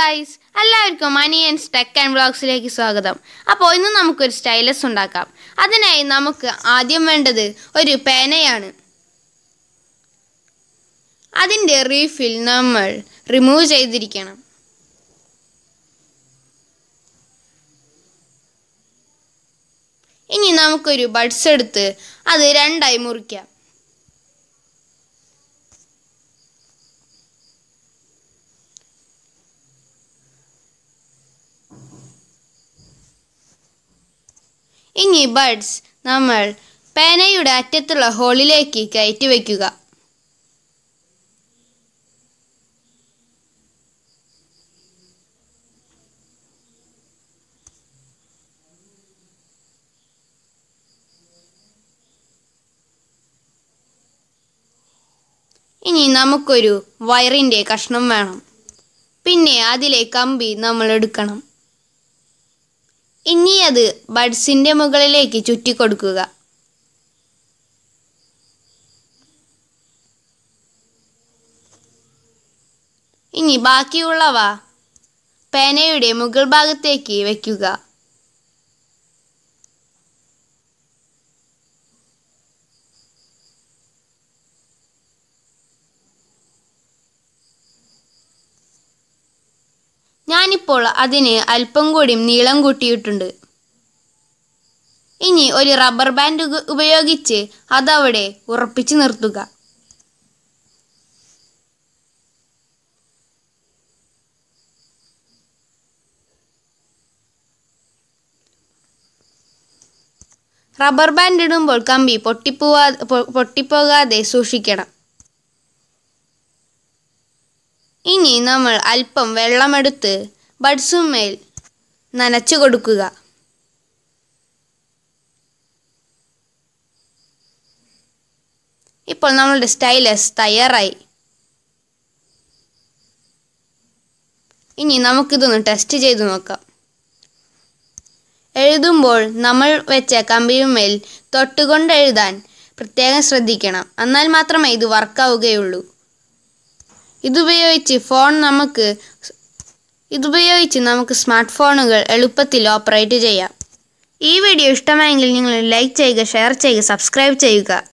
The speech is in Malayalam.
ഗായ്സ് എല്ലാവർക്കും മണി ആൻഡ് ടെക് ആൻഡ് വ്ളോഗ്സിലേക്ക് സ്വാഗതം അപ്പോൾ ഇന്ന് നമുക്കൊരു സ്റ്റൈലസ് ഉണ്ടാക്കാം അതിനായി നമുക്ക് ആദ്യം വേണ്ടത് ഒരു പേനയാണ് അതിൻ്റെ റീഫിൽ നമ്മൾ റിമൂവ് ചെയ്തിരിക്കണം ഇനി നമുക്കൊരു ബഡ്സ് എടുത്ത് അത് രണ്ടായി മുറിക്കാം ഇനി ബഡ്സ് നമ്മൾ പേനയുടെ അറ്റത്തുള്ള ഹോളിലേക്ക് കയറ്റി വയ്ക്കുക ഇനി നമുക്കൊരു വയറിൻ്റെ കഷ്ണം വേണം പിന്നെ അതിലെ കമ്പി നമ്മൾ എടുക്കണം ഇനി അത് ബഡ്സിൻ്റെ മുകളിലേക്ക് ചുറ്റിക്കൊടുക്കുക ഇനി ബാക്കിയുള്ളവ പേനയുടെ മുകൾ ഭാഗത്തേക്ക് വയ്ക്കുക ഞാനിപ്പോൾ അതിന് അല്പം കൂടി നീളം കൂട്ടിയിട്ടുണ്ട് ഇനി ഒരു റബ്ബർ ബാൻഡ് ഉപ- ഉപയോഗിച്ച് അതവിടെ ഉറപ്പിച്ചു നിർത്തുക റബ്ബർ ബാൻഡ് ഇടുമ്പോൾ കമ്പി പൊട്ടിപ്പോവാ പൊ- പൊട്ടിപ്പോകാതെ സൂക്ഷിക്കണം ഇനി നമ്മൾ അല്പം വെള്ളമെടുത്ത് ബഡ്സുമേൽ നനച്ചു കൊടുക്കുക ഇപ്പോൾ നമ്മളുടെ സ്റ്റൈലസ് തയ്യാറായി ഇനി നമുക്കിതൊന്ന് ടെസ്റ്റ് ചെയ്ത് നോക്കാം എഴുതുമ്പോൾ നമ്മൾ വെച്ച കമ്പിയുമേൽ തൊട്ടുകൊണ്ട് എഴുതാൻ പ്രത്യേകം ശ്രദ്ധിക്കണം എന്നാൽ മാത്രമേ ഇത് വർക്കാവുകയുള്ളൂ ഇതുപയോഗിച്ച് ഫോൺ നമുക്ക് ഇതുപയോഗിച്ച് നമുക്ക് സ്മാർട്ട് ഫോണുകൾ എളുപ്പത്തിൽ ഓപ്പറേറ്റ് ചെയ്യാം ഈ വീഡിയോ ഇഷ്ടമായെങ്കിൽ നിങ്ങൾ ലൈക്ക് ചെയ്യുക ഷെയർ ചെയ്യുക സബ്സ്ക്രൈബ് ചെയ്യുക